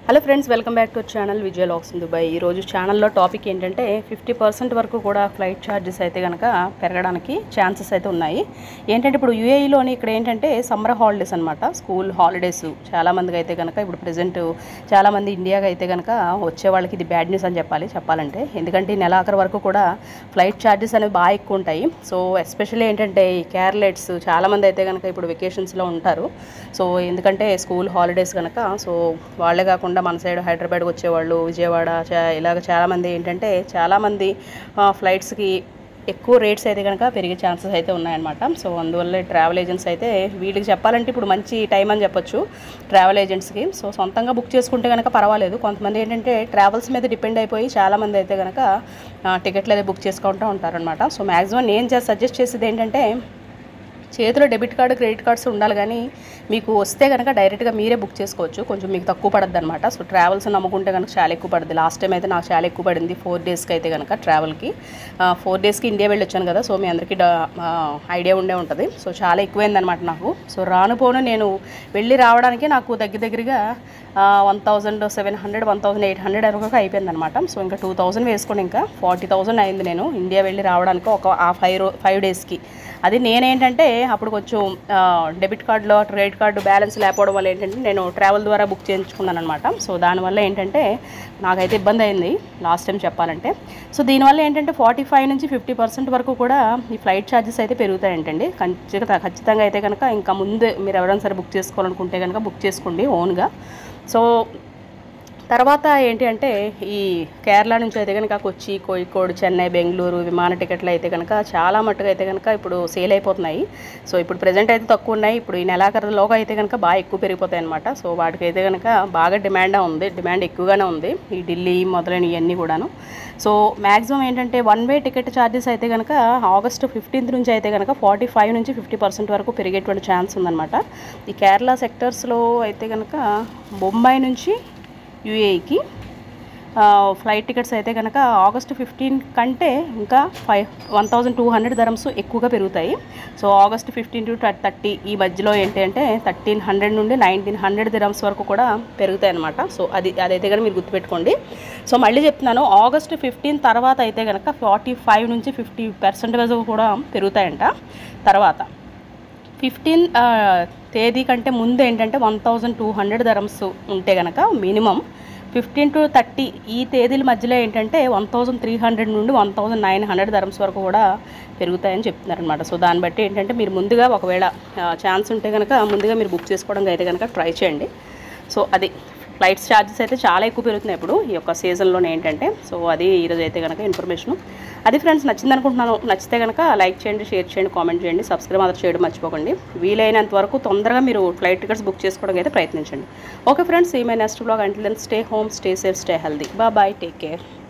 hello friends welcome back to channel Vijaya లాక్స్ in Dubai ఈరోజు ఛానల్లో టాపిక్ ఏంటంటే ఫిఫ్టీ పర్సెంట్ వరకు కూడా ఫ్లైట్ ఛార్జెస్ అయితే కనుక పెరగడానికి ఛాన్సెస్ అయితే ఉన్నాయి ఏంటంటే ఇప్పుడు యూఏఈలోని ఇక్కడ ఏంటంటే సమ్మర్ హాలిడేస్ అనమాట స్కూల్ హాలిడేస్ చాలామందికి అయితే కనుక ఇప్పుడు ప్రజెంట్ చాలామంది ఇండియాకి అయితే కనుక వచ్చే వాళ్ళకి ఇది బ్యాడ్ న్యూస్ అని చెప్పాలి చెప్పాలంటే ఎందుకంటే ఈ నెలాఖరు వరకు కూడా ఫ్లైట్ ఛార్జెస్ అనేవి బాగా ఎక్కువ ఉంటాయి సో ఎస్పెషల్లీ ఏంటంటే ఈ క్యారలెట్స్ చాలామంది అయితే కనుక ఇప్పుడు వెకేషన్స్లో ఉంటారు సో ఎందుకంటే స్కూల్ హాలిడేస్ కనుక సో వాళ్ళే కాకుండా మన సైడ్ హైదరాబాద్కి వచ్చేవాళ్ళు విజయవాడ చా ఇలాగ చాలామంది ఏంటంటే చాలామంది ఫ్లైట్స్కి ఎక్కువ రేట్స్ అయితే కనుక పెరిగే ఛాన్సెస్ అయితే ఉన్నాయన్నమాట సో అందువల్ల ట్రావెల్ ఏజెంట్స్ అయితే వీళ్ళకి చెప్పాలంటే ఇప్పుడు మంచి టైం అని చెప్పొచ్చు ట్రావెల్ ఏజెంట్స్కి సో సొంతంగా బుక్ చేసుకుంటే కనుక పర్వాలేదు కొంతమంది ఏంటంటే ట్రావెల్స్ మీద డిపెండ్ అయిపోయి చాలామంది అయితే కనుక టికెట్లు అయితే బుక్ చేసుకుంటూ ఉంటారనమాట సో మ్యాక్సిమం నేను సజెస్ట్ చేసేది ఏంటంటే చేతిలో డెబిట్ కార్డు క్రెడిట్ కార్డ్స్ ఉండాలి కానీ మీకు వస్తే కనుక డైరెక్ట్గా మీరే బుక్ చేసుకోవచ్చు కొంచెం మీకు తక్కువ పడద్దు అనమాట సో ట్రావెల్స్ నమ్ముకుంటే కనుక చాలా ఎక్కువ పడుతుంది లాస్ట్ టైం అయితే నాకు చాలా ఎక్కువ పడింది ఫోర్ డేస్కి అయితే కనుక ట్రావెల్కి ఫోర్ డేస్కి ఇండియా వెళ్ళి వచ్చాను కదా సో మీ అందరికీ ఐడియా ఉండే ఉంటుంది సో చాలా ఎక్కువైందనమాట నాకు సో రాను పోను నేను వెళ్ళి రావడానికి నాకు దగ్గర దగ్గరగా one thousand seven hundred one thousand eight hundred వరకు అయిపోయిందనమాట సో ఇంకా టూ థౌసండ్ వేసుకొని ఇంకా ఫార్టీ థౌసండ్ అయింది నేను ఇండియా వెళ్ళి రావడానికి ఒక ఆ ఫైవ్ రో ఫైవ్ డేస్కి అది నేనేంటంటే అప్పుడు కొంచెం డెబిట్ కార్డులో క్రెడిట్ కార్డు బ్యాలెన్స్ లేకపోవడం వల్ల ఏంటంటే నేను ట్రావెల్ ద్వారా బుక్ చేయించుకున్నాను అనమాట సో దానివల్ల ఏంటంటే నాకైతే ఇబ్బంది అయింది లాస్ట్ టైం చెప్పాలంటే సో దీనివల్ల ఏంటంటే ఫార్టీ ఫైవ్ నుంచి ఫిఫ్టీ పర్సెంట్ వరకు కూడా ఈ ఫ్లైట్ ఛార్జెస్ అయితే పెరుగుతాయంటండి ఖచ్చితంగా ఖచ్చితంగా అయితే కనుక ఇంకా ముందే మీరు ఎవరైనా సరే బుక్ చేసుకోవాలనుకుంటే కనుక బుక్ చేసుకోండి ఓన్గా సో తర్వాత ఏంటి అంటే ఈ కేరళ నుంచి అయితే కనుక కొచ్చి కోయికోడ్ చెన్నై బెంగళూరు విమాన టికెట్లు అయితే కనుక చాలా మట్టుగా అయితే కనుక ఇప్పుడు సేల్ అయిపోతున్నాయి సో ఇప్పుడు ప్రజెంట్ అయితే తక్కువ ఉన్నాయి ఇప్పుడు ఈ నెలాఖరులోగా అయితే కనుక బాగా ఎక్కువ పెరిగిపోతాయి అనమాట సో వాటికి అయితే కనుక బాగా డిమాండ్ ఉంది డిమాండ్ ఎక్కువగానే ఉంది ఈ ఢిల్లీ మొదలైన ఇవన్నీ కూడాను సో మ్యాక్సిమం ఏంటంటే వన్ వే టికెట్ ఛార్జెస్ అయితే కనుక ఆగస్ట్ ఫిఫ్టీన్త్ నుంచి అయితే కనుక ఫార్టీ ఫైవ్ నుంచి ఫిఫ్టీ పర్సెంట్ వరకు పెరిగేటువంటి ఛాన్స్ ఉందన్నమాట ఈ కేరళ సెక్టర్స్లో అయితే కనుక బొంబాయి నుంచి యూఏఈకి ఫ్లైట్ టికెట్స్ అయితే కనుక ఆగస్ట్ ఫిఫ్టీన్ కంటే ఇంకా five one thousand two hundred dirhams ఎక్కువగా పెరుగుతాయి so August fifteen to thirty ఈ మధ్యలో ఏంటి అంటే థర్టీన్ హండ్రెడ్ నుండి నైన్టీన్ హండ్రెడ్ దిరమ్స్ వరకు కూడా పెరుగుతాయి అనమాట సో అది అదైతే కనుక మీరు గుర్తుపెట్టుకోండి సో మళ్ళీ చెప్తున్నాను ఆగస్ట్ ఫిఫ్టీన్ తర్వాత అయితే కనుక ఫార్టీ ఫైవ్ నుంచి ఫిఫ్టీ పర్సెంటేజ్ కూడా పెరుగుతాయంట తర్వాత ఫిఫ్టీన్ తేదీ కంటే ముందు ఏంటంటే one thousand two hundred dirhams ఉంటే కనుక మినిమం ఫిఫ్టీన్ టు థర్టీ ఈ తేదీల మధ్యలో ఏంటంటే వన్ థౌజండ్ త్రీ హండ్రెడ్ నుండి one thousand nine hundred dirhams వరకు కూడా పెరుగుతాయని చెప్తున్నారనమాట సో దాన్ని బట్టి ఏంటంటే మీరు ముందుగా ఒకవేళ ఛాన్స్ ఉంటే కనుక ముందుగా మీరు బుక్ చేసుకోవడం అయితే కనుక ట్రై చేయండి సో అది ఫ్లైట్స్ ఛార్జెస్ అయితే చాలా ఎక్కువ పెరుగుతున్నాయి ఇప్పుడు ఈ యొక్క సీజన్లోనే ఏంటంటే సో అది ఈరోజు అయితే కనుక ఇన్ఫర్మేషన్ అది ఫ్రెండ్స్ నచ్చింది అనుకుంటున్నాను నచ్చితే కనుక లైక్ చేయండి షేర్ చేయండి కామెంట్ చేయండి సబ్స్క్రైబ్ మాత్రం చేయడం మర్చిపోకండి వీలైనంత వరకు తొందరగా మీరు ఫ్లైట్ టికెట్స్ బుక్ చేసుకోవడం అయితే ప్రయత్నించండి ఓకే ఫ్రెండ్స్ ఈ my next blog until then stay home stay safe stay healthy బా బాయ్ టేక్ కేర్